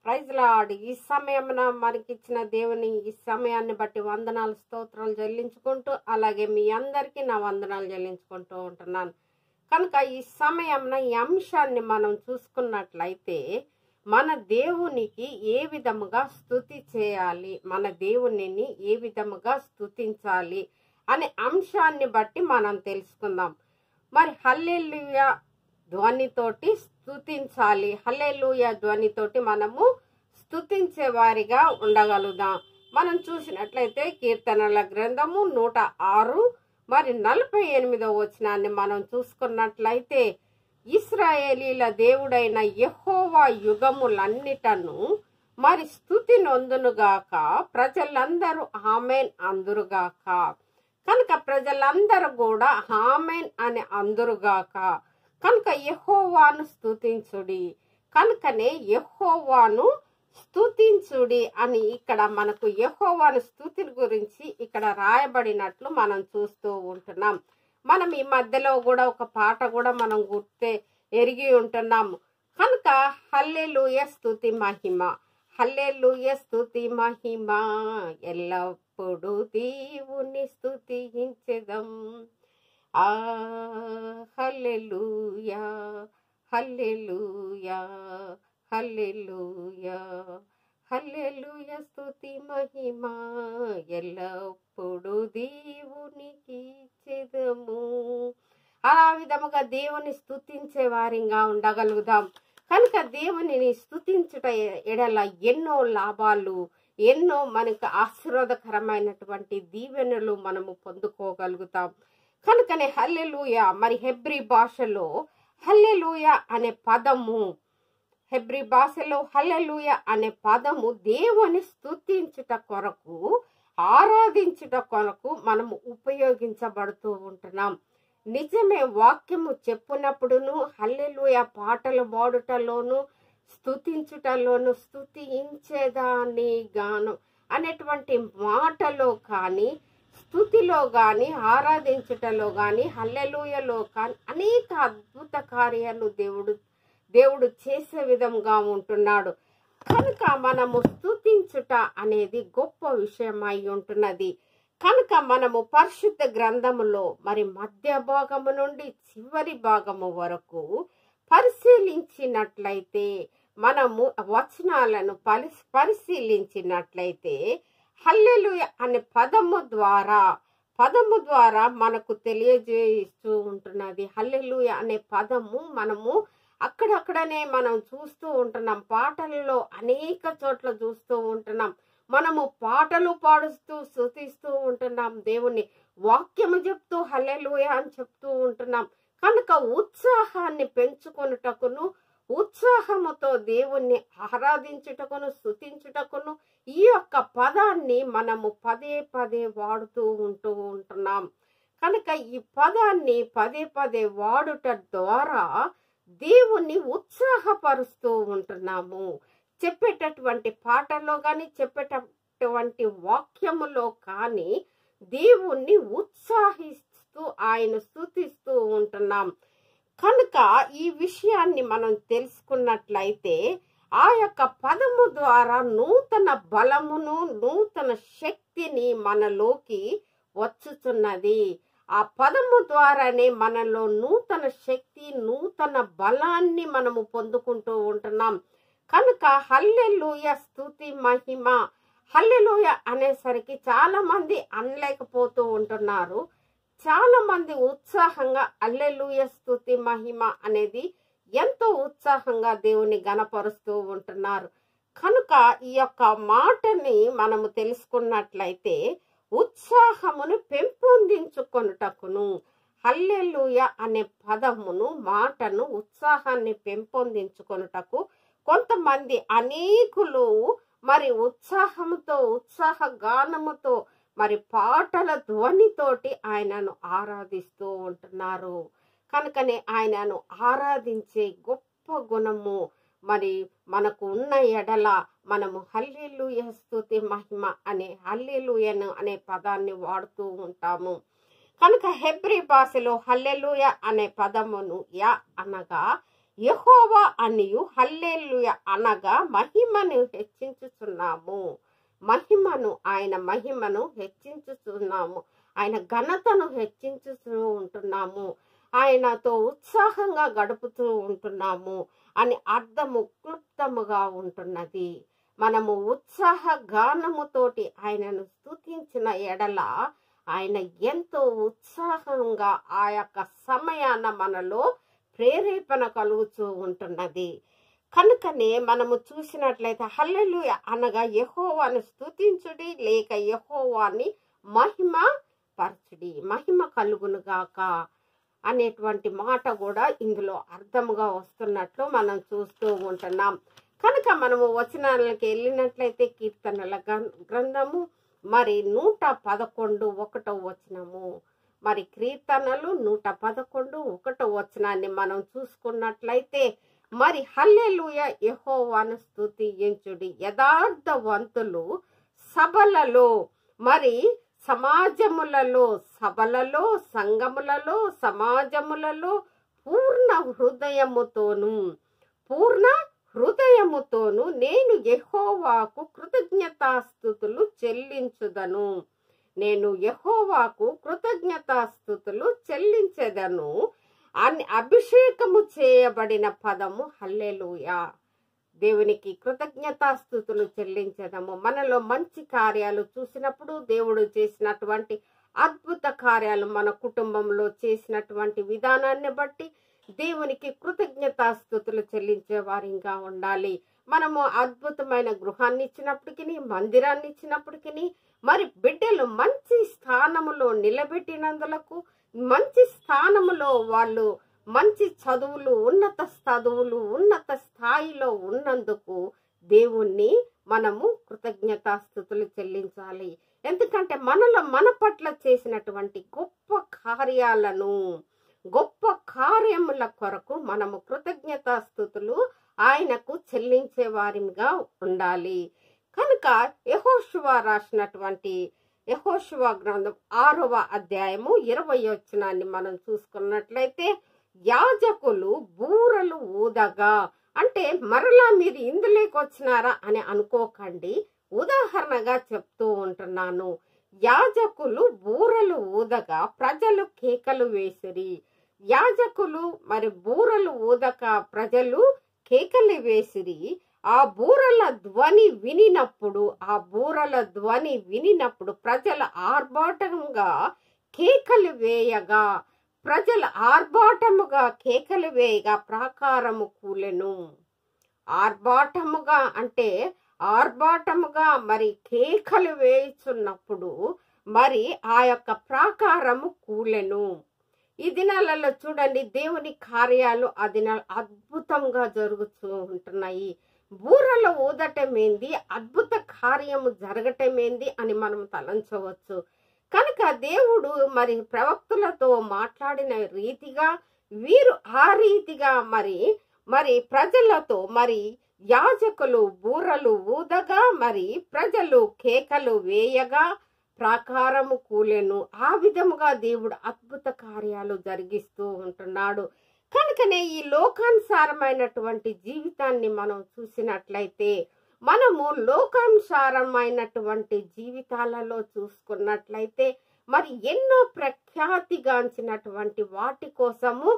praise lord ఈ సమయమున మనకిచ్చిన దేవుని ఈ సమయాన్ని బట్టి వందనాలు స్తోత్రాలు చెల్లించుకుంటూ అలాగే మీ అందరికీ నా వందనాలు చెల్లించుకుంటూ ఉంటున్నాను కనుక ఈ సమయంన ఈ అంశాన్ని మనం చూసుకున్నట్లయితే మన దేవునికి ఏ విధముగా స్థుతి చేయాలి మన దేవునిని ఏ విధముగా స్థుతించాలి అనే అంశాన్ని బట్టి మనం తెలుసుకుందాం మరి హల్లెలూయ ధ్వనితోటి స్థుతించాలి హల్లెలూయ ధ్వనితోటి మనము స్థుతించే వారిగా ఉండగలుగుదాం మనం చూసినట్లయితే కీర్తనల గ్రంథము నూట ఆరు మరి నలభై ఎనిమిదో వచనాన్ని మనం చూసుకున్నట్లయితే ఇస్రాయేలీల దేవుడైన యెహోవా యుగములన్నిటను మరి స్థుతి నొందునుగాక ప్రజలందరూ ఆమెన్ అందురుగాక కనుక ప్రజలందరూ కూడా హామెన్ అని అందురుగాక కనుక యెహోవాను స్థుతించుడి కనుకనే యెహోవాను స్థుతించుడి అని ఇక్కడ మనకు యెహోవాను స్థుతి గురించి ఇక్కడ రాయబడినట్లు మనం చూస్తూ ఉంటున్నాం మనం ఈ మధ్యలో కూడా ఒక పాట కూడా మనం గుర్తే ఎరిగి ఉంటున్నాము కనుక హల్లెలూయ స్థుతి మహిమ హల్లెలూయ స్థుతి మహిమ ఎల్లప్పుడూ దేవుని స్థుతించెదం ఆ హల్లెలూయా హల్లెలూయా హల్లెలూయా హల్లెలూయ స్థుతి మహిమ ఎల్లప్పుడు దేవునికి చెదము ఆ విధముగా దేవుని స్థుతించే వారిగా ఉండగలుగుదాం కనుక దేవునిని స్థుతించుట ఎడల ఎన్నో లాభాలు ఎన్నో మనకు ఆశీర్వాదకరమైనటువంటి దీవెనలు మనము పొందుకోగలుగుతాం కనుకనే హల్లెలూయ మరి హెబ్రి భాషలో హల్లెలూయ అనే పదము హెబ్రి భాషలో హల్లెలూయ అనే పదము దేవుని స్థుతించుట కొరకు ఆరాధించుట కొరకు మనము ఉపయోగించబడుతూ ఉంటున్నాం నిజమే వాక్యము చెప్పునప్పుడును హల్లెలూయ పాటలు పాడుటలోను స్థుతించుటలోను స్థుతించేదాన్ని గాను అనేటువంటి మాటలో కానీ స్థుతిలో కానీ ఆరాధించుటలో కానీ హల్లెలూయలో కానీ అనేక అద్భుత కార్యాలు దేవుడు దేవుడు చేసే విధంగా ఉంటున్నాడు కనుక మనము స్థుతించుట అనేది గొప్ప విషయం అయి ఉంటున్నది కనుక మనము పరిశుద్ధ గ్రంథములో మరి మధ్య భాగము నుండి చివరి భాగము వరకు పరిశీలించినట్లయితే మనము వచనాలను పరి పరిశీలించినట్లయితే హల్లెలు అనే పదము ద్వారా పదము ద్వారా మనకు తెలియజేస్తూ ఉంటున్నది హల్లెలు అనే పదము మనము అక్కడక్కడనే మనం చూస్తూ ఉంటున్నాం పాటలలో అనేక చోట్ల చూస్తూ ఉంటున్నాం మనము పాటలు పాడుస్తూ స్థుతిస్తూ ఉంటున్నాం దేవుణ్ణి వాక్యము చెప్తూ హల్లెలూయ అని చెప్తూ ఉంటున్నాం కనుక ఉత్సాహాన్ని పెంచుకొనుటకును ఉత్సాహముతో దేవుణ్ణి ఆరాధించుటకును స్థుతించుటకును ఈ యొక్క పదాన్ని మనము పదే పదే వాడుతూ ఉంటూ ఉంటున్నాం కనుక ఈ పదాన్ని పదే పదే వాడుట ద్వారా దేవుణ్ణి ఉత్సాహపరుస్తూ ఉంటున్నాము చెప్పేటటువంటి పాటల్లో కానీ చెప్పేటటువంటి వాక్యములో కానీ దేవుణ్ణి ఉత్సాహిస్తూ ఆయన స్థుతిస్తూ ఉంటున్నాం కనుక ఈ విషయాన్ని మనం తెలుసుకున్నట్లయితే ఆ యొక్క పదము ద్వారా నూతన బలమును నూతన శక్తిని మనలోకి వచ్చుచున్నది ఆ పదము ద్వారానే మనలో నూతన శక్తి నూతన బలాన్ని మనము పొందుకుంటూ ఉంటున్నాం కనుక హల్లెలూయ స్థుతి మహిమ హల్లెలూయ అనేసరికి చాలా మంది అనలేకపోతూ ఉంటున్నారు చాలా మంది ఉత్సాహంగా అల్లెలూయ స్థుతి మహిమ అనేది ఎంతో ఉత్సాహంగా దేవుని గనపరుస్తూ ఉంటున్నారు కనుక ఈ యొక్క మాటని మనము తెలుసుకున్నట్లయితే ఉత్సాహమును పెంపొందించుకొనుటకును హల్లెలూయ అనే పదమును మాటను ఉత్సాహాన్ని పెంపొందించుకొనుటకు కొంతమంది అనేకులు మరి ఉత్సాహముతో ఉత్సాహ గానముతో మరి పాటల ధ్వనితోటి ఆయనను ఆరాధిస్తూ ఉంటున్నారు కనుకనే ఆయనను ఆరాధించే గొప్ప గుణము మరి మనకు ఉన్న ఎడల మనము హల్లెలూయ స్తుతి మహిమ అనే హల్లెలూయను అనే పదాన్ని వాడుతూ ఉంటాము కనుక హెబ్రి భాషలో హల్లెలూయ అనే పదమును యా అనగా యహోవా అనియు హల్లెలూయ అనగా మహిమను హెచ్చించుచున్నాము మహిమను ఆయన మహిమను హెచ్చించుతున్నాము ఆయన ఘనతను హెచ్చించుతూ ఉంటున్నాము ఆయనతో ఉత్సాహంగా గడుపుతూ ఉంటున్నాము అని అర్థము క్లుప్తముగా ఉంటున్నది మనము ఉత్సాహ గానముతోటి ఆయనను స్తుతించిన ఎడల ఆయన ఎంతో ఉత్సాహంగా ఆ యొక్క సమయాన మనలో ప్రేరేపణ కలుగుతూ ఉంటున్నది కనుకనే మనము చూసినట్లయితే హల్లెలు అనగా యహోవాను స్తుతించుడి లేక యహోవాని మహిమ పరచుడి మహిమ కలుగునుగాక అనేటువంటి మాట కూడా ఇందులో అర్థముగా వస్తున్నట్లు మనం చూస్తూ ఉంటున్నాం కనుక మనము వచనాలకి వెళ్ళినట్లయితే కీర్తనల గ్రం- గ్రంథము మరి నూట పదకొండు ఒకటో వచనము మరి కీర్తనలు నూట పదకొండు ఒకటో వచనాన్ని మనం చూసుకున్నట్లయితే మరి హల్లెలూయ యెహోవాను స్తుతించుడి యథార్థవంతులు సభలలో మరి సమాజములలో సభలలో సంఘములలో సమాజములలో పూర్ణ హృదయముతోను పూర్ణ హృదయముతోను నేను యెహోవాకు కృతజ్ఞతాస్థుతులు చెల్లించుదను నేను యెహోవాకు కృతజ్ఞతాస్థుతులు చెల్లించెదను అని అభిషేకము చేయబడిన పదము హల్లెలూయా దేవునికి కృతజ్ఞతాస్థుతులు చెల్లించదము మనలో మంచి కార్యాలు చూసినప్పుడు దేవుడు చేసినటువంటి అద్భుత కార్యాలు మన కుటుంబంలో చేసినటువంటి విధానాన్ని బట్టి దేవునికి కృతజ్ఞతాస్థుతులు చెల్లించే వారిగా ఉండాలి మనము అద్భుతమైన గృహాన్ని ఇచ్చినప్పటికీ మందిరాన్ని ఇచ్చినప్పటికీ మరి బిడ్డలు మంచి స్థానములో నిలబెట్టినందులకు మంచి స్థానములో వాళ్ళు మంచి చదువులు ఉన్నత చదువులు ఉన్నత స్థాయిలో ఉన్నందుకు దేవుణ్ణి మనము కృతజ్ఞతాస్థుతులు చెల్లించాలి ఎందుకంటే మనలో మన పట్ల చేసినటువంటి గొప్ప కార్యాలను గొప్ప కార్యముల కొరకు మనము కృతజ్ఞతాస్థుతులు ఆయనకు చెల్లించే వారిగా ఉండాలి కనుక యహోశువ రాసినటువంటి యహోశువ గ్రంథం ఆరవ అధ్యాయము ఇరవై వచనాన్ని మనం చూసుకున్నట్లయితే యాజకులు బూరలు ఊదగా అంటే మరలా మీరు ఇందులోకి వచ్చినారా అని అనుకోకండి ఉదాహరణగా చెప్తూ ఉంటున్నాను యాజకులు బూరలు ఊదగా ప్రజలు కేకలు వేసిరి యాజకులు మరి బూరలు ఊదక ప్రజలు కేకలు వేసిరి ఆ బూరల ధ్వని వినినప్పుడు ఆ బూరల ధ్వని వినినప్పుడు ప్రజల ఆర్భాటంగా కేకలు వేయగా ప్రజల ఆర్భాటముగా కేకలు వేయగా ప్రాకారము కూలెను ఆర్భాటముగా అంటే ఆర్భాటముగా మరి కేకలు వేయుచున్నప్పుడు మరి ఆ యొక్క ప్రాకారము కూలెను ఈ దినాలలో చూడండి దేవుని కార్యాలు ఆ దినాలు అద్భుతంగా జరుగుతూ ఉంటున్నాయి బూరలో ఊదటమేంది అద్భుత కార్యము జరగటమేంది అని మనం తలంచవచ్చు కనుక దేవుడు మరి ప్రవక్తులతో మాట్లాడిన రీతిగా వీరు ఆ రీతిగా మరి మరి ప్రజలతో మరి యాజకులు బూరలు ఊదగా మరి ప్రజలు కేకలు వేయగా ప్రాకారము కూలెను ఆ విధముగా దేవుడు అద్భుత కార్యాలు జరిగిస్తూ ఉంటున్నాడు కనుకనే ఈ లోకానుసారమైనటువంటి జీవితాన్ని మనం చూసినట్లయితే మనము లోకానుసారమైనటువంటి జీవితాలలో చూసుకున్నట్లయితే మరి ఎన్నో ప్రఖ్యాతిగాంచినటువంటి వాటి కోసము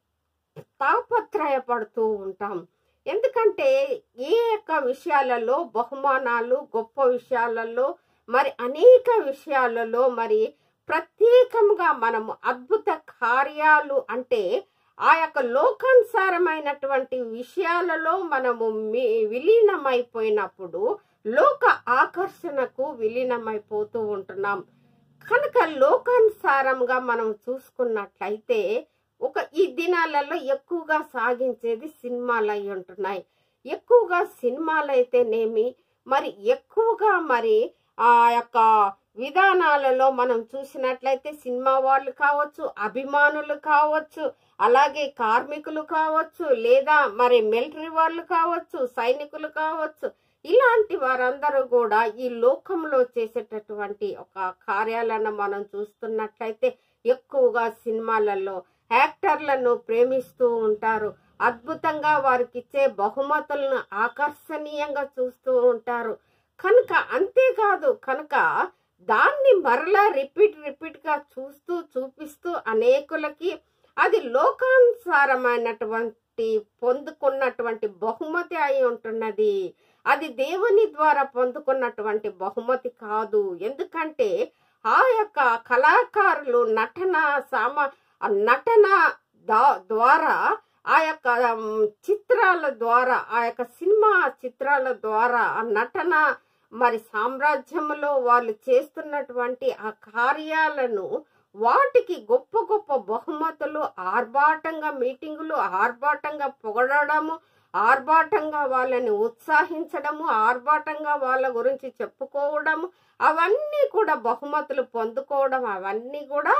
తాపత్రయపడుతూ ఉంటాం ఎందుకంటే ఏ యొక్క విషయాలలో బహుమానాలు గొప్ప విషయాలలో మరి అనేక విషయాలలో మరి ప్రత్యేకంగా మనము అద్భుత కార్యాలు అంటే ఆ యొక్క లోకానుసారమైనటువంటి విషయాలలో మనము మీ విలీనమైపోయినప్పుడు లోక ఆకర్షణకు విలీనమైపోతూ ఉంటున్నాం కనుక లోకానుసారంగా మనం చూసుకున్నట్లయితే ఒక ఈ దినాలలో ఎక్కువగా సాగించేది సినిమాలు అయి ఉంటున్నాయి ఎక్కువగా సినిమాలు అయితేనేమి మరి ఎక్కువగా మరి ఆ యొక్క విధానాలలో మనం చూసినట్లయితే సినిమా వాళ్ళు కావచ్చు అభిమానులు కావచ్చు అలాగే కార్మికులు కావచ్చు లేదా మరి మిలిటరీ వాళ్ళు కావచ్చు సైనికులు కావచ్చు ఇలాంటి వారందరూ కూడా ఈ లోకంలో చేసేటటువంటి ఒక కార్యాలను మనం చూస్తున్నట్లయితే ఎక్కువగా సినిమాలలో యాక్టర్లను ప్రేమిస్తూ ఉంటారు అద్భుతంగా వారికి ఇచ్చే బహుమతులను ఆకర్షణీయంగా చూస్తూ ఉంటారు కనుక అంతేకాదు కనుక దాన్ని మరలా రిపీట్ రిపీట్ గా చూస్తూ చూపిస్తూ అనేకులకి అది లోకానుసారమైనటువంటి పొందుకున్నటువంటి బహుమతి అయి ఉంటున్నది అది దేవుని ద్వారా పొందుకున్నటువంటి బహుమతి కాదు ఎందుకంటే ఆ యొక్క కళాకారులు నటన సామ ఆ నటన దా- ద్వారా ఆ యొక్క ఉమ్, చిత్రాల ద్వారా ఆ యొక్క సినిమా చిత్రాల ద్వారా ఆ నటన మరి సామ్రాజ్యంలో వాళ్ళు చేస్తున్నటువంటి ఆ కార్యాలను వాటికి గొప్ప గొప్ప బహుమతులు ఆర్భాటంగా మీటింగులు ఆర్భాటంగా పొగడము ఆర్భాటంగా వాళ్ళని ఉత్సాహించడము ఆర్భాటంగా వాళ్ళ గురించి చెప్పుకోవడము అవన్నీ కూడా బహుమతులు పొందుకోవడం అవన్నీ కూడా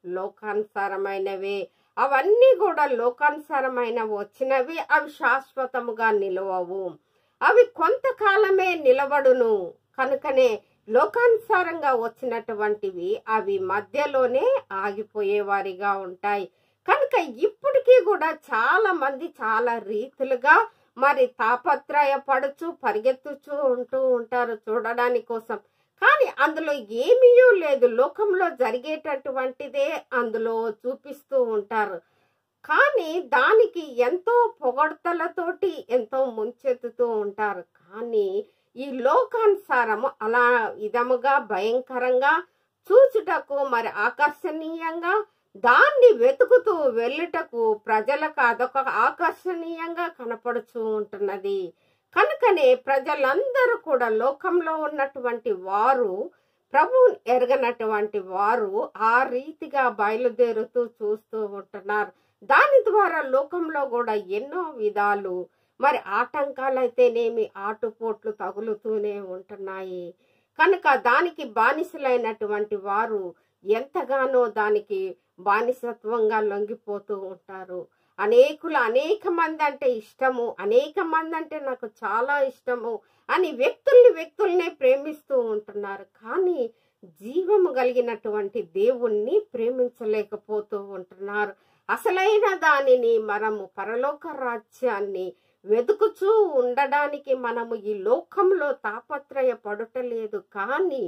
లోకానుసారమైనవే అవన్నీ కూడా లోకానుసారమైన వచ్చినవి అవి శాశ్వతముగా నిలవవు అవి కొంతకాలమే నిలబడును కనుకనే లోకానుసారంగా వచ్చినటువంటివి అవి మధ్యలోనే ఆగిపోయేవారిగా ఉంటాయి కనుక ఇప్పటికీ కూడా చాలా మంది చాలా రీతులుగా మరి తాపత్రయపడుచు పరిగెత్తుచూ ఉంటూ ఉంటారు చూడడానికి కోసం కానీ అందులో ఏమీయూ లేదు లోకంలో జరిగేటటువంటిదే అందులో చూపిస్తూ ఉంటారు కానీ దానికి ఎంతో పొగడ్తలతోటి ఎంతో ముంచెత్తుతూ ఉంటారు కానీ ఈ లోకానుసారము అలా విధముగా భయంకరంగా చూచుటకు మరి ఆకర్షణీయంగా దాన్ని వెతుకుతూ వెళ్ళుటకు ప్రజలకు అదొక ఆకర్షణీయంగా కనపడుచూ ఉంటున్నది కనుకనే ప్రజలందరూ కూడా లోకంలో ఉన్నటువంటి వారు ప్రభు ఎరగనటువంటి వారు ఆ రీతిగా బయలుదేరుతూ చూస్తూ ఉంటున్నారు దాని ద్వారా లోకంలో కూడా ఎన్నో విధాలు మరి ఆటంకాలైతేనేమి ఆటుపోట్లు తగులుతూనే ఉంటున్నాయి కనుక దానికి బానిసలైనటువంటి వారు ఎంతగానో దానికి బానిసత్వంగా లొంగిపోతూ ఉంటారు అనేకులు అనేక మంది అంటే ఇష్టము అనేక మంది అంటే నాకు చాలా ఇష్టము అని వ్యక్తుల్ని వ్యక్తుల్నే ప్రేమిస్తూ ఉంటున్నారు కానీ జీవము కలిగినటువంటి దేవుణ్ణి ప్రేమించలేకపోతూ ఉంటున్నారు అసలైన దానిని మనము పరలోక రాజ్యాన్ని వెతుకుచూ ఉండడానికి మనము ఈ లోకంలో తాపత్రయ పడుటలేదు కానీ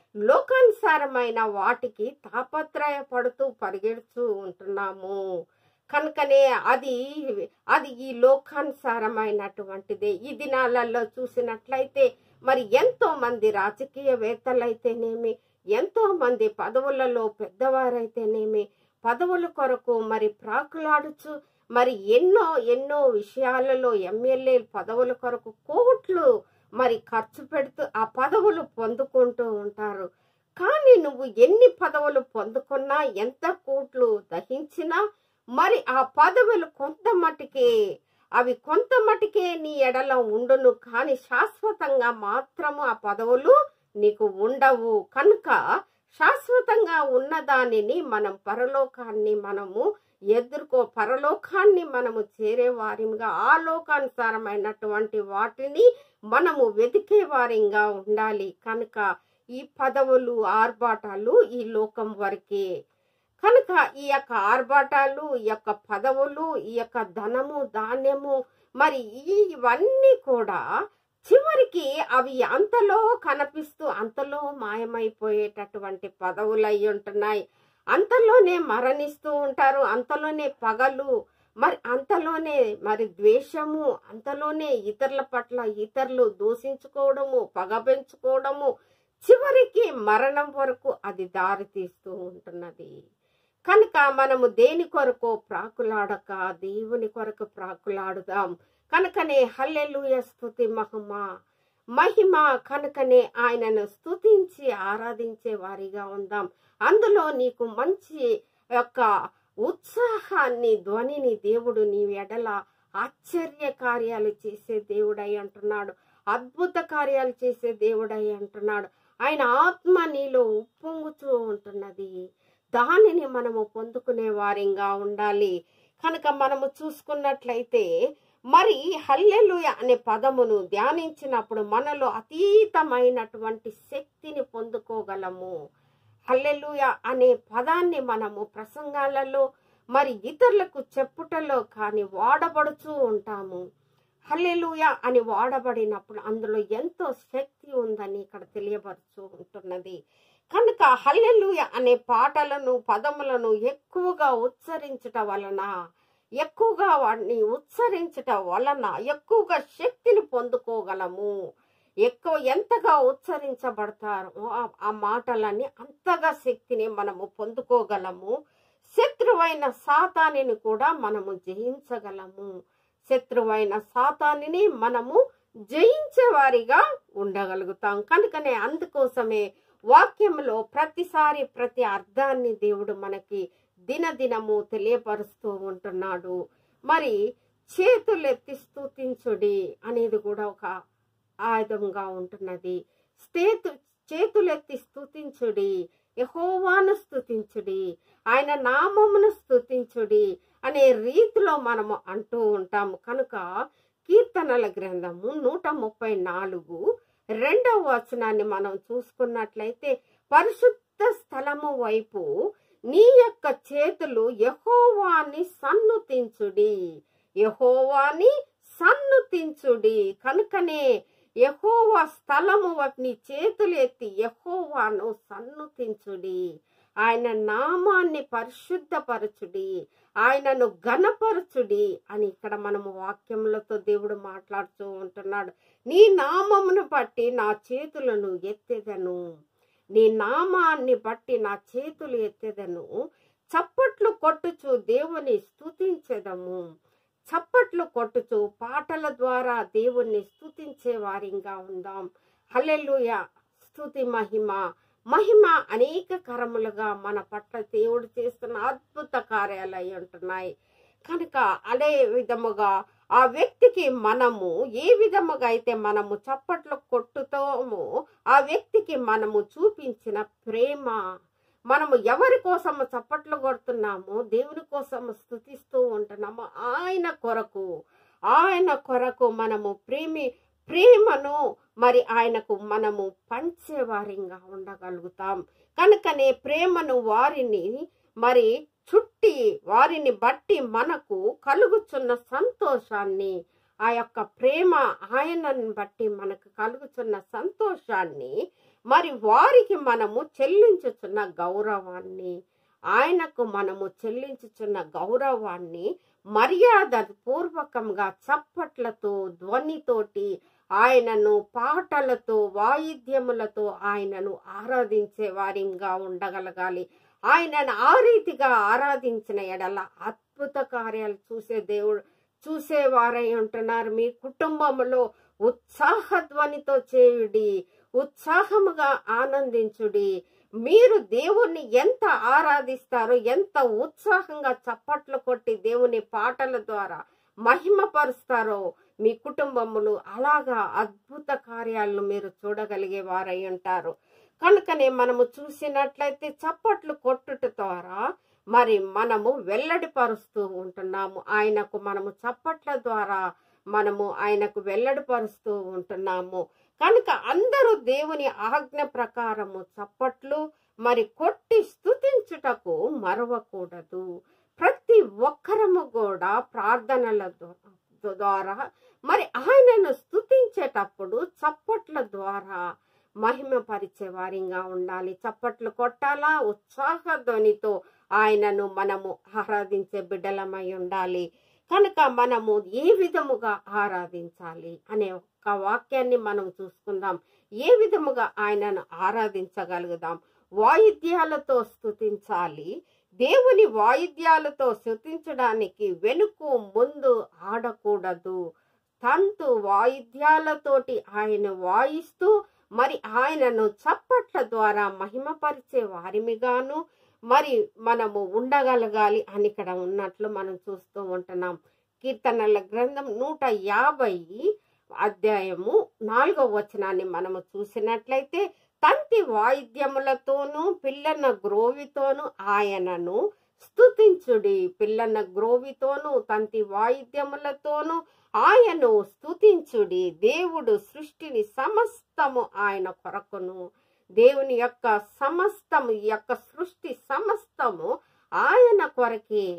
లోకానుసారమైన వాటికి తాపత్రయ పడుతూ పరిగెడుతూ ఉంటున్నాము కనుకనే అది అది ఈ లోకానుసారమైనటువంటిదే ఈ దినాలలో చూసినట్లయితే మరి ఎంతో మంది రాజకీయవేత్తలైతేనేమి ఎంతో మంది పదవులలో పెద్దవారైతేనేమి పదవుల కొరకు మరి ప్రాకులాడుచు మరి ఎన్నో ఎన్నో విషయాలలో ఎమ్మెల్యే పదవుల కొరకు కోట్లు మరి ఖర్చు పెడుతూ ఆ పదవులు పొందుకుంటూ ఉంటారు కానీ నువ్వు ఎన్ని పదవులు పొందుకున్నా ఎంత కోట్లు దహించినా మరి ఆ పదవులు కొంత మటుకే అవి కొంత మటుకే నీ ఎడల ఉండును కానీ శాశ్వతంగా మాత్రము ఆ పదవులు నీకు ఉండవు కనుక శాశ్వతంగా ఉన్న దానిని మనం పరలోకాన్ని మనము ఎదుర్కో పరలోకాన్ని మనము చేరే వారిగా ఆ లోకానుసారమైనటువంటి వాటిని మనము వెతికే వారిగా ఉండాలి కనుక ఈ పదవులు ఆర్భాటాలు ఈ లోకం వరకే కనుక ఈ యొక్క ఆర్భాటాలు ఈ యొక్క పదవులు ఈ యొక్క ధనము ధాన్యము మరి ఇవన్నీ కూడా చివరికి అవి అంతలో కనిపిస్తూ అంతలో మాయమైపోయేటటువంటి పదవులు అయి ఉంటున్నాయి అంతలోనే మరణిస్తూ ఉంటారు అంతలోనే పగలు మరి అంతలోనే మరి ద్వేషము అంతలోనే ఇతరుల పట్ల ఇతరులు దూషించుకోవడము పగ పెంచుకోవడము చివరికి మరణం వరకు అది దారి తీస్తూ ఉంటున్నది కనుక మనము దేని కొరకు ప్రాకులాడక దేవుని కొరకు ప్రాకులాడుదాం కనుకనే హల్లెలూయ స్థుతి మహిమ మహిమ కనుకనే ఆయనను స్తుతించి ఆరాధించే వారిగా ఉందాం అందులో నీకు మంచి యొక్క ఉత్సాహాన్ని ధ్వనిని దేవుడు నీ ఎడల ఆశ్చర్య కార్యాలు చేసే దేవుడై అంటున్నాడు అద్భుత కార్యాలు చేసే దేవుడై అంటున్నాడు ఆయన ఆత్మ నీలో ఉప్పొంగుతూ ఉంటున్నది దానిని మనము పొందుకునే వారిగా ఉండాలి కనుక మనము చూసుకున్నట్లయితే మరి హల్లెలూయ అనే పదమును ధ్యానించినప్పుడు మనలో అతీతమైనటువంటి శక్తిని పొందుకోగలము హల్లెలూయ అనే పదాన్ని మనము ప్రసంగాలలో మరి ఇతరులకు చెప్పుటలో కానీ వాడబడుతూ ఉంటాము హల్లెలూయ అని వాడబడినప్పుడు అందులో ఎంతో శక్తి ఉందని ఇక్కడ తెలియపరుచూ ఉంటున్నది కనుక హల్లెలూయ అనే పాటలను పదములను ఎక్కువగా ఉచ్చరించట వలన ఎక్కువగా వాటిని ఉచ్చరించట వలన ఎక్కువగా శక్తిని పొందుకోగలము ఎక్కువ ఎంతగా ఉచ్చరించబడతారో ఆ- ఆ మాటలన్నీ అంతగా శక్తిని మనము పొందుకోగలము శత్రువైన సాతానిని కూడా మనము జయించగలము శత్రువైన సాతానిని మనము జయించే వారిగా ఉండగలుగుతాం కనుకనే అందుకోసమే వాక్యంలో ప్రతిసారి ప్రతి అర్థాన్ని దేవుడు మనకి దినదినము తెలియపరుస్తూ ఉంటున్నాడు మరి చేతులెత్తి స్తుతించుడి అనేది కూడా ఒక ఆయుధంగా ఉంటున్నది స్థేతు చేతులెత్తి స్తుతించుడి యహోవాను స్తుతించుడి ఆయన నామమును స్తుతించుడి అనే రీతిలో మనము అంటూ ఉంటాము కనుక కీర్తనల గ్రంథము నూట ముప్పై నాలుగు రెండవ వచనాన్ని మనం చూసుకున్నట్లయితే పరిశుద్ధ స్థలము వైపు నీ యొక్క చేతులు యహోవాని సన్నుతించుడి యహోవాని సన్నుతించుడి కనుకనే యహోవా స్థలము వాటిని చేతులు ఎత్తి యహోవాను సన్నుతించుడి ఆయన నామాన్ని పరిశుద్ధపరచుడి ఆయనను ఘనపరచుడి అని ఇక్కడ మనము వాక్యములతో దేవుడు మాట్లాడుతూ ఉంటున్నాడు నీ నామమును బట్టి నా చేతులను ఎత్తెదను నీ నామాన్ని బట్టి నా చేతులు ఎత్తెదను చప్పట్లు కొట్టుచు దేవుని స్తుతించెదము చప్పట్లు కొట్టుచు పాటల ద్వారా దేవుణ్ణి స్తుతించే వారిగా ఉందాం హల్లెలూయ స్తుతి మహిమ మహిమ అనేక కరములుగా మన పట్ల దేవుడు చేస్తున్న అద్భుత కార్యాలు అయి ఉంటున్నాయి కనుక అదే విధముగా ఆ వ్యక్తికి మనము ఏ విధముగా అయితే మనము చప్పట్లు కొట్టుతామో ఆ వ్యక్తికి మనము చూపించిన ప్రేమ మనము ఎవరి కోసము చప్పట్లు కొడుతున్నామో దేవుని కోసము స్థుతిస్తూ ఉంటున్నాము ఆయన కొరకు ఆయన కొరకు మనము ప్రేమి ప్రేమను మరి ఆయనకు మనము పంచేవారిగా ఉండగలుగుతాం కనుకనే ప్రేమను వారిని మరి చుట్టి వారిని బట్టి మనకు కలుగుచున్న సంతోషాన్ని ఆ యొక్క ప్రేమ ఆయనను బట్టి మనకు కలుగుచున్న సంతోషాన్ని మరి వారికి మనము చెల్లించుచున్న గౌరవాన్ని ఆయనకు మనము చెల్లించుచున్న గౌరవాన్ని మర్యాద పూర్వకంగా చప్పట్లతో ధ్వనితోటి ఆయనను పాటలతో వాయిద్యములతో ఆయనను ఆరాధించే వారిగా ఉండగలగాలి ఆయనను ఆ రీతిగా ఆరాధించిన ఎడల అద్భుత కార్యాలు చూసే దేవుడు చూసేవారై ఉంటున్నారు మీ కుటుంబంలో ఉత్సాహ ధ్వనితో చేయుడి ఉత్సాహముగా ఆనందించుడి మీరు దేవుణ్ణి ఎంత ఆరాధిస్తారో ఎంత ఉత్సాహంగా చప్పట్లు కొట్టి దేవుని పాటల ద్వారా మహిమపరుస్తారో మీ కుటుంబములు అలాగా అద్భుత కార్యాలను మీరు చూడగలిగే వారై ఉంటారు కనుకనే మనము చూసినట్లయితే చప్పట్లు కొట్టుట ద్వారా మరి మనము వెల్లడిపరుస్తూ ఉంటున్నాము ఆయనకు మనము చప్పట్ల ద్వారా మనము ఆయనకు వెల్లడిపరుస్తూ ఉంటున్నాము కనుక అందరూ దేవుని ఆజ్ఞ ప్రకారము చప్పట్లు మరి కొట్టి స్థుతించుటకు మరవకూడదు ప్రతి ఒక్కరము కూడా ప్రార్థనల ద్వా- ద్వారా మరి ఆయనను స్థుతించేటప్పుడు చప్పట్ల ద్వారా మహిమపరిచే వారిగా ఉండాలి చప్పట్లు కొట్టాలా ఉత్సాహ ధ్వనితో ఆయనను మనము ఆరాధించే బిడ్డలమై ఉండాలి కనుక మనము ఏ విధముగా ఆరాధించాలి అనే ఒక వాక్యాన్ని మనం చూసుకుందాం ఏ విధముగా ఆయనను ఆరాధించగలుగుదాం వాయిద్యాలతో స్థుతించాలి దేవుని వాయిద్యాలతో స్థుతించడానికి వెనుకు ముందు ఆడకూడదు తంతు వాయిద్యాలతోటి ఆయన వాయిస్తూ మరి ఆయనను చప్పట్ల ద్వారా మహిమపరిచే వారిమిగాను మరి మనము ఉండగలగాలి అని ఇక్కడ ఉన్నట్లు మనం చూస్తూ ఉంటున్నాం కీర్తనల గ్రంథం నూట యాభై అధ్యాయము నాలుగవ వచనాన్ని మనము చూసినట్లయితే తంతి వాయిద్యములతోనూ పిల్లన గ్రోవితోనూ ఆయనను స్తుతించుడి పిల్లన గ్రోవితోనూ తంతి వాయిద్యములతోనూ ఆయను స్తుతించుడి దేవుడు సృష్టిని సమస్తము ఆయన కొరకును దేవుని యొక్క సమస్తము ఈ యొక్క సృష్టి సమస్తము ఆయన కొరకే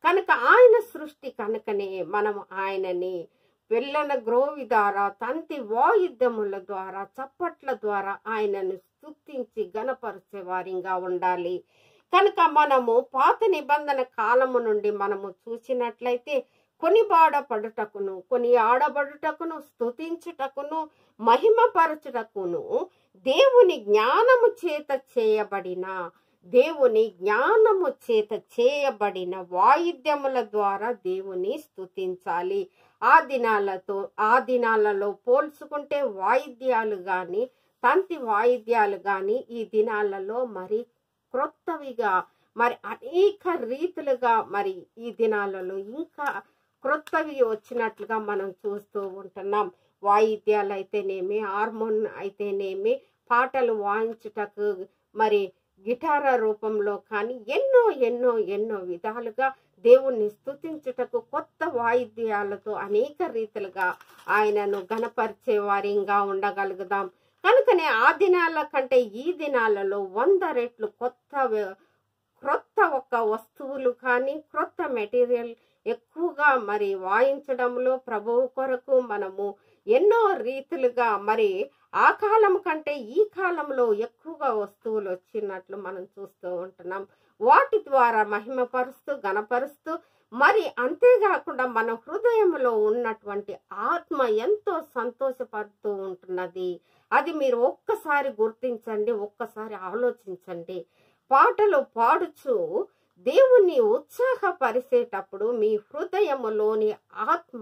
కనుక ఆయన సృష్టి కనుకనే మనం ఆయనని వెళ్ళన గ్రోవి ద్వారా తంతి వాయిద్యముల ద్వారా చప్పట్ల ద్వారా ఆయనను స్తుతించి గణపరిచే వారిగా ఉండాలి కనుక మనము పాత నిబంధన కాలము నుండి మనము చూసినట్లయితే కొనిబాడపడుటకును కొని ఆడబడుటకును స్తుతించుటకును మహిమపరచుటకును దేవుని జ్ఞానము చేత చేయబడిన దేవుని జ్ఞానము చేత చేయబడిన వాయిద్యముల ద్వారా దేవుని స్తుతించాలి ఆ దినాలతో ఆ దినాలలో పోల్చుకుంటే వాయిద్యాలు గాని తంతి వాయిద్యాలు గాని ఈ దినాలలో మరి క్రొత్తవిగా మరి అనేక రీతులుగా మరి ఈ దినాలలో ఇంకా క్రొత్తవి వచ్చినట్లుగా మనం చూస్తూ ఉంటున్నాం వాయిద్యాలు అయితేనేమి హార్మోన్ అయితేనేమి పాటలు వాయించుటకు మరి గిటార రూపంలో కానీ ఎన్నో ఎన్నో ఎన్నో విధాలుగా దేవుణ్ణి స్తుతించుటకు కొత్త వాయిద్యాలతో అనేక రీతిలుగా ఆయనను గణపరిచే వారిగా ఉండగలుగుదాం కనుకనే ఆ దినాల కంటే ఈ దినాలలో వంద రెట్లు కొత్త వ- క్రొత్త ఒక వస్తువులు కానీ క్రొత్త మెటీరియల్ ఎక్కువగా మరి వాయించడంలో ప్రభువు కొరకు మనము ఎన్నో రీతులుగా మరి ఆ కాలం కంటే ఈ కాలంలో ఎక్కువగా వస్తువులు వచ్చినట్లు మనం చూస్తూ ఉంటున్నాం వాటి ద్వారా మహిమపరుస్తూ గణపరుస్తూ మరి అంతేకాకుండా మన హృదయంలో ఉన్నటువంటి ఆత్మ ఎంతో సంతోషపడుతూ ఉంటున్నది అది మీరు ఒక్కసారి గుర్తించండి ఒక్కసారి ఆలోచించండి పాటలు పాడుచు దేవుణ్ణి ఉత్సాహపరిచేటప్పుడు మీ హృదయములోని ఆత్మ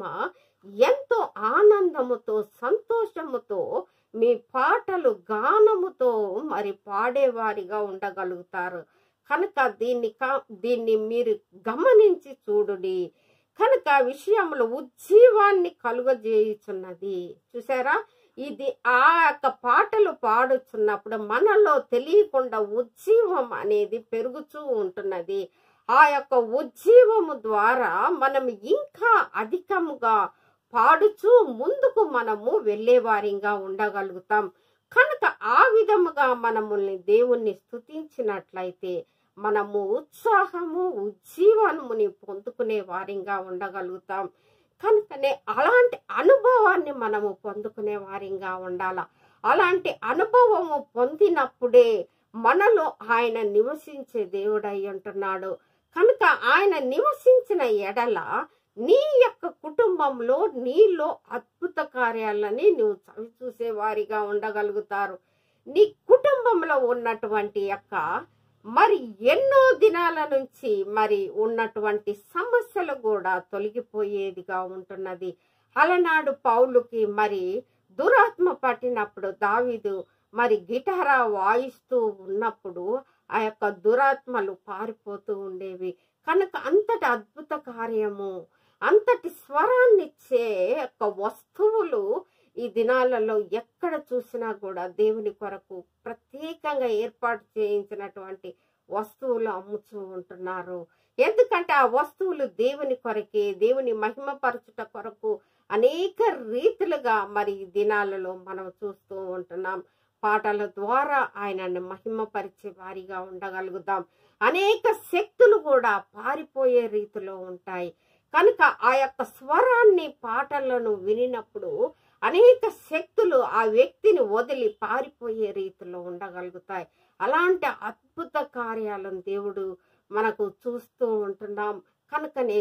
ఎంతో ఆనందముతో సంతోషముతో మీ పాటలు గానముతో మరి పాడేవారిగా ఉండగలుగుతారు కనుక దీన్ని కా- దీన్ని మీరు గమనించి చూడుడి కనుక విషయంలో ఉజ్జీవాన్ని కలుగజేయుచున్నది చూసారా ఇది ఆ యొక్క పాటలు పాడుచున్నప్పుడు మనలో తెలియకుండా ఉజ్జీవం అనేది పెరుగుతూ ఉంటున్నది ఆ యొక్క ఉజ్జీవము ద్వారా మనం ఇంకా అధికముగా పాడుచూ ముందుకు మనము వెళ్ళేవారిగా ఉండగలుగుతాం కనుక ఆ విధముగా మనముల్ని దేవుణ్ణి స్తుతించినట్లయితే మనము ఉత్సాహము ఉజ్జీవనముని పొందుకునే వారిగా ఉండగలుగుతాం కనుకనే అలాంటి అనుభవాన్ని మనము పొందుకునే వారిగా ఉండాల అలాంటి అనుభవము పొందినప్పుడే మనలో ఆయన నివసించే దేవుడై ఉంటున్నాడు కనుక ఆయన నివసించిన ఎడల నీ యొక్క కుటుంబంలో నీలో అద్భుత కార్యాలని నువ్వు చవి చూసే వారిగా ఉండగలుగుతారు నీ కుటుంబంలో ఉన్నటువంటి యొక్క మరి ఎన్నో దినాల నుంచి మరి ఉన్నటువంటి సమస్యలు కూడా తొలగిపోయేదిగా ఉంటున్నది అలనాడు పౌలుకి మరి దురాత్మ పట్టినప్పుడు దావీదు మరి గిటారా వాయిస్తూ ఉన్నప్పుడు ఆ యొక్క దురాత్మలు పారిపోతూ ఉండేవి కనుక అంతటి అద్భుత కార్యము అంతటి స్వరాన్నిచ్చే యొక్క వస్తువులు ఈ దినాలలో ఎక్కడ చూసినా కూడా దేవుని కొరకు ప్రత్యేకంగా ఏర్పాటు చేయించినటువంటి వస్తువులు అమ్ముతూ ఉంటున్నారు ఎందుకంటే ఆ వస్తువులు దేవుని కొరకే దేవుని మహిమపరచుట కొరకు అనేక రీతులుగా మరి ఈ దినాలలో మనం చూస్తూ ఉంటున్నాం పాటల ద్వారా ఆయనను మహిమపరిచే వారిగా ఉండగలుగుతాం అనేక శక్తులు కూడా పారిపోయే రీతిలో ఉంటాయి కనుక ఆ యొక్క స్వరాన్ని పాటలను వినినప్పుడు అనేక శక్తులు ఆ వ్యక్తిని వదిలి పారిపోయే రీతిలో ఉండగలుగుతాయి అలాంటి అద్భుత కార్యాలను దేవుడు మనకు చూస్తూ ఉంటున్నాం కనుకనే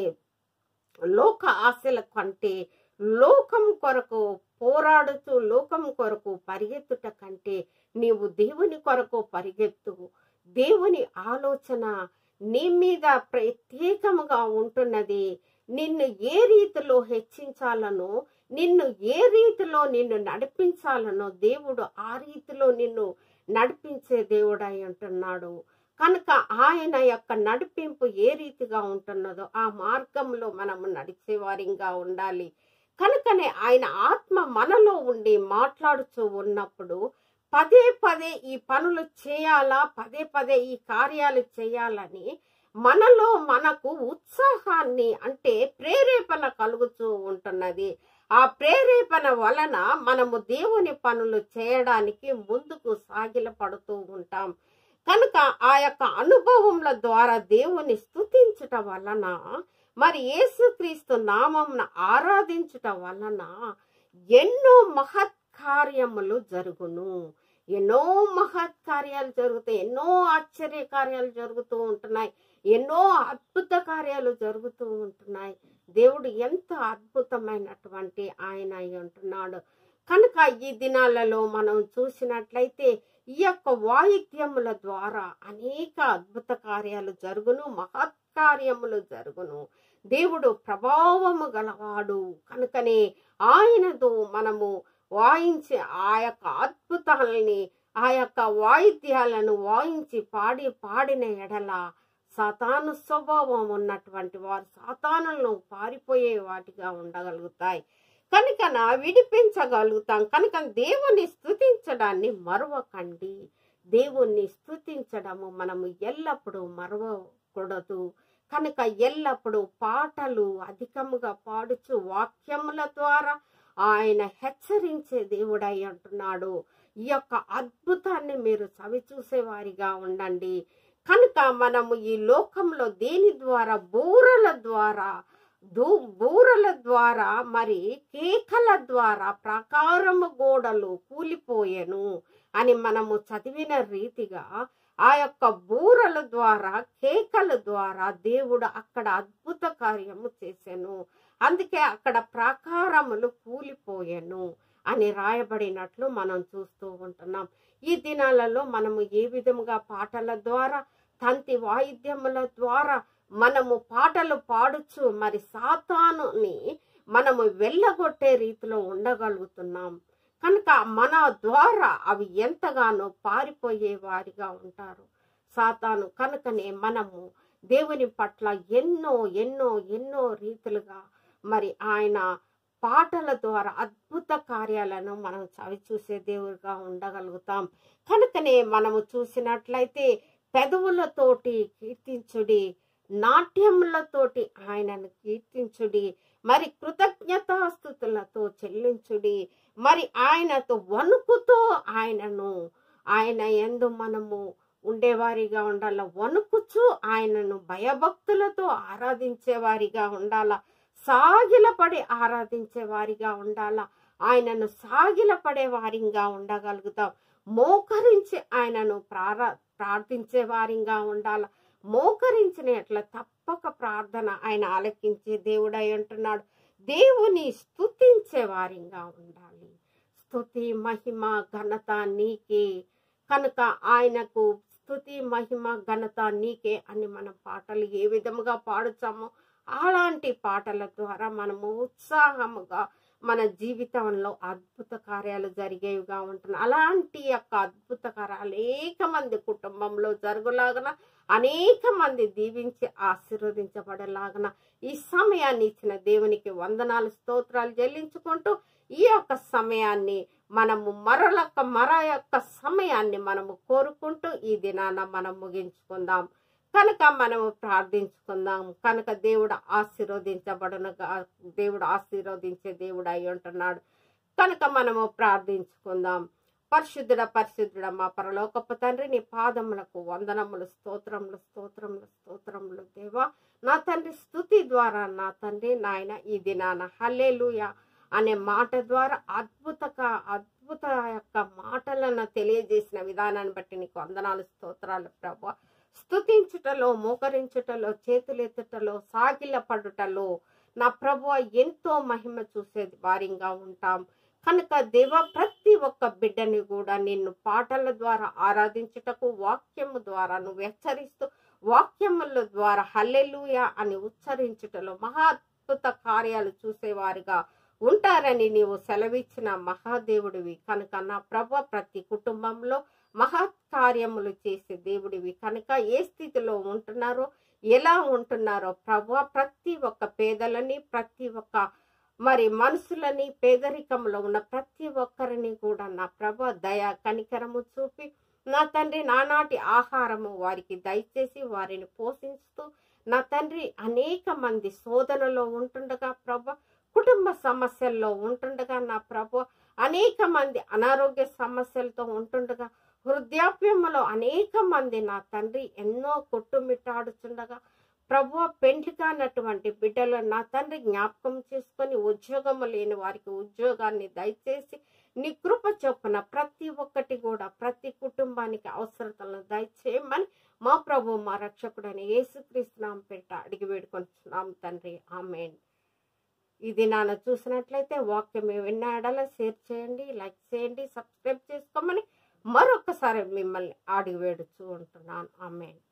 లోక ఆశల కంటే లోకం కొరకు పోరాడుతూ లోకం కొరకు పరిగెత్తుట కంటే నీవు దేవుని కొరకు పరిగెత్తు దేవుని ఆలోచన నీ మీద ప్రత్యేకముగా ఉంటున్నది నిన్ను ఏ రీతిలో హెచ్చించాలనో నిన్ను ఏ రీతిలో నిన్ను నడిపించాలనో దేవుడు ఆ రీతిలో నిన్ను నడిపించే దేవుడై ఉంటున్నాడు కనుక ఆయన యొక్క నడిపింపు ఏ రీతిగా ఉంటున్నదో ఆ మార్గంలో మనము నడిచే వారిగా ఉండాలి కనుకనే ఆయన ఆత్మ మనలో ఉండి మాట్లాడుతూ ఉన్నప్పుడు పదే పదే ఈ పనులు చేయాలా పదే పదే ఈ కార్యాలు చేయాలని మనలో మనకు ఉత్సాహాన్ని అంటే ప్రేరేపణ కలుగుతూ ఉంటున్నది ఆ ప్రేరేపణ వలన మనము దేవుని పనులు చేయడానికి ముందుకు సాగిల పడుతూ ఉంటాం కనుక ఆ యొక్క అనుభవముల ద్వారా దేవుని స్తుతించుట వలన మరి యేసుక్రీస్తు నామంన ఆరాధించుట వలన ఎన్నో మహత్ కార్యములు జరుగును ఎన్నో మహత్ కార్యాలు జరుగుతాయి ఎన్నో ఆశ్చర్య కార్యాలు జరుగుతూ ఉంటున్నాయి ఎన్నో అద్భుత కార్యాలు జరుగుతూ ఉంటున్నాయి దేవుడు ఎంత అద్భుతమైనటువంటి ఆయన అయి ఉంటున్నాడు కనుక ఈ దినాలలో మనం చూసినట్లయితే ఈ యొక్క వాయిద్యముల ద్వారా అనేక అద్భుత కార్యాలు జరుగును మహత్ కార్యములు జరుగును దేవుడు ప్రభావము గలవాడు కనుకనే ఆయనతో మనము వాయించి ఆ యొక్క అద్భుతాలని ఆ యొక్క వాయిద్యాలను వాయించి పాడి పాడిన ఎడల సాతాను స్వభావం ఉన్నటువంటి వారు సాతానులను పారిపోయే వాటిగా ఉండగలుగుతాయి కనుక విడిపించగలుగుతాం కనుక దేవుని స్థుతించడాన్ని మరవకండి దేవుణ్ణి స్థుతించడము మనము ఎల్లప్పుడూ మరవకూడదు కనుక ఎల్లప్పుడూ పాటలు అధికముగా పాడుచు వాక్యముల ద్వారా ఆయన హెచ్చరించే దేవుడై అంటున్నాడు ఈ యొక్క అద్భుతాన్ని మీరు చవి చూసేవారిగా ఉండండి కనుక మనము ఈ లోకంలో దేని ద్వారా బూరల ద్వారా దూ బూరల ద్వారా మరి కేకల ద్వారా ప్రాకారము గోడలు కూలిపోయెను అని మనము చదివిన రీతిగా ఆ యొక్క బూరల ద్వారా కేకల ద్వారా దేవుడు అక్కడ అద్భుత కార్యము చేసెను అందుకే అక్కడ ప్రాకారములు కూలిపోయెను అని రాయబడినట్లు మనం చూస్తూ ఉంటున్నాం ఈ దినాలలో మనము ఏ విధముగా పాటల ద్వారా తంతి వాయిద్యముల ద్వారా మనము పాటలు పాడుచు మరి సాతానుని మనము వెళ్ళగొట్టే రీతిలో ఉండగలుగుతున్నాం కనుక మన ద్వారా అవి ఎంతగానో పారిపోయే వారిగా ఉంటారు సాతాను కనుకనే మనము దేవుని పట్ల ఎన్నో ఎన్నో ఎన్నో రీతులుగా మరి ఆయన పాటల ద్వారా అద్భుత కార్యాలను మనం చవి చూసే దేవుడిగా ఉండగలుగుతాం కనుకనే మనము చూసినట్లయితే పెదవులతోటి కీర్తించుడి నాట్యములతోటి ఆయనను కీర్తించుడి మరి కృతజ్ఞతాస్థుతులతో చెల్లించుడి మరి ఆయనతో వణుకుతో ఆయనను ఆయన ఎందు మనము ఉండేవారిగా ఉండాల వణుకుచు ఆయనను భయభక్తులతో ఆరాధించేవారిగా ఉండాల సాగిలపడి ఆరాధించే వారిగా ఉండాల ఆయనను సాగిలపడే వారిగా ఉండగలుగుతాం మోకరించి ఆయనను ప్రారా ప్రార్థించే వారిగా ఉండాల మోకరించిన ఎట్లా తప్పక ప్రార్థన ఆయన ఆలకించే దేవుడై ఉంటున్నాడు దేవుని స్తుతించే వారిగా ఉండాలి స్తుతి మహిమ ఘనత నీకే కనుక ఆయనకు స్తుతి మహిమ ఘనత నీకే అని మనం పాటలు ఏ విధముగా పాడుచామో అలాంటి పాటల ద్వారా మనము ఉత్సాహముగా మన జీవితంలో అద్భుత కార్యాలు జరిగేవిగా ఉంటున్నాయి అలాంటి యొక్క అద్భుత కార్యాలు అనేక మంది కుటుంబంలో జరుగులాగన అనేక మంది దీవించి ఆశీర్వదించబడేలాగన ఈ సమయాన్ని ఇచ్చిన దేవునికి వందనాలు స్తోత్రాలు చెల్లించుకుంటూ ఈ యొక్క సమయాన్ని మనము మరొక మర యొక్క సమయాన్ని మనము కోరుకుంటూ ఈ దినాన మనం ముగించుకుందాం కనుక మనము ప్రార్థించుకుందాం కనుక దేవుడు ఆశీర్వదించబడునుగా దేవుడు ఆశీర్వదించే దేవుడు అయి ఉంటున్నాడు కనుక మనము ప్రార్థించుకుందాం పరిశుద్ధుడ పరిశుద్ధుడ మా పరలోకపు తండ్రి నీ పాదములకు వందనములు స్తోత్రములు స్తోత్రములు స్తోత్రములు దేవా నా తండ్రి స్థుతి ద్వారా నా తండ్రి నాయన ఈ దినాన హల్లేలుయ అనే మాట ద్వారా అద్భుతక అద్భుత యొక్క మాటలను తెలియజేసిన విధానాన్ని బట్టి నీకు వందనాలు స్తోత్రాలు ప్రభు స్థుతించుటలో మోకరించుటలో చేతులెత్తుటలో సాగిల పడుటలో నా ప్రభు ఎంతో మహిమ చూసేది వారిగా ఉంటాం కనుక దేవ ప్రతి ఒక్క బిడ్డని కూడా నిన్ను పాటల ద్వారా ఆరాధించుటకు వాక్యము ద్వారా నువ్వు హెచ్చరిస్తూ వాక్యముల ద్వారా హల్లెలూయ అని ఉచ్చరించుటలో మహా అద్భుత కార్యాలు చూసేవారుగా ఉంటారని నీవు సెలవిచ్చిన మహాదేవుడివి కనుక నా ప్రభు ప్రతి కుటుంబంలో మహత్ కార్యములు చేసే దేవుడివి కనుక ఏ స్థితిలో ఉంటున్నారో ఎలా ఉంటున్నారో ప్రభు ప్రతి ఒక్క పేదలని ప్రతి ఒక్క మరి మనుషులని పేదరికంలో ఉన్న ప్రతి ఒక్కరిని కూడా నా ప్రభు దయ కనికరము చూపి నా తండ్రి నానాటి ఆహారము వారికి దయచేసి వారిని పోషిస్తూ నా తండ్రి అనేక మంది శోధనలో ఉంటుండగా ప్రభు కుటుంబ సమస్యల్లో ఉంటుండగా నా ప్రభు అనేక మంది అనారోగ్య సమస్యలతో ఉంటుండగా వృద్ధాప్యములో అనేక మంది నా తండ్రి ఎన్నో కొట్టుమిట్టాడుచుండగా ప్రభు పెండ్లి కానటువంటి బిడ్డలు నా తండ్రి జ్ఞాపకం చేసుకొని ఉద్యోగము లేని వారికి ఉద్యోగాన్ని దయచేసి నీ కృప చొప్పున ప్రతి ఒక్కటి కూడా ప్రతి కుటుంబానికి అవసరతలను దయచేయమని మా ప్రభు మా రక్షకుడని యేసుక్రీస్తునాం పెట్ట అడిగి వేడుకొంటున్నాం తండ్రి ఆమెన్ ఇది నాన్న చూసినట్లయితే వాక్యం విన్నాడలా షేర్ చేయండి లైక్ చేయండి సబ్స్క్రైబ్ చేసుకోమని మరొకసారి మిమ్మల్ని అడిగి వేడుచూ ఉంటున్నాను ఆమెన్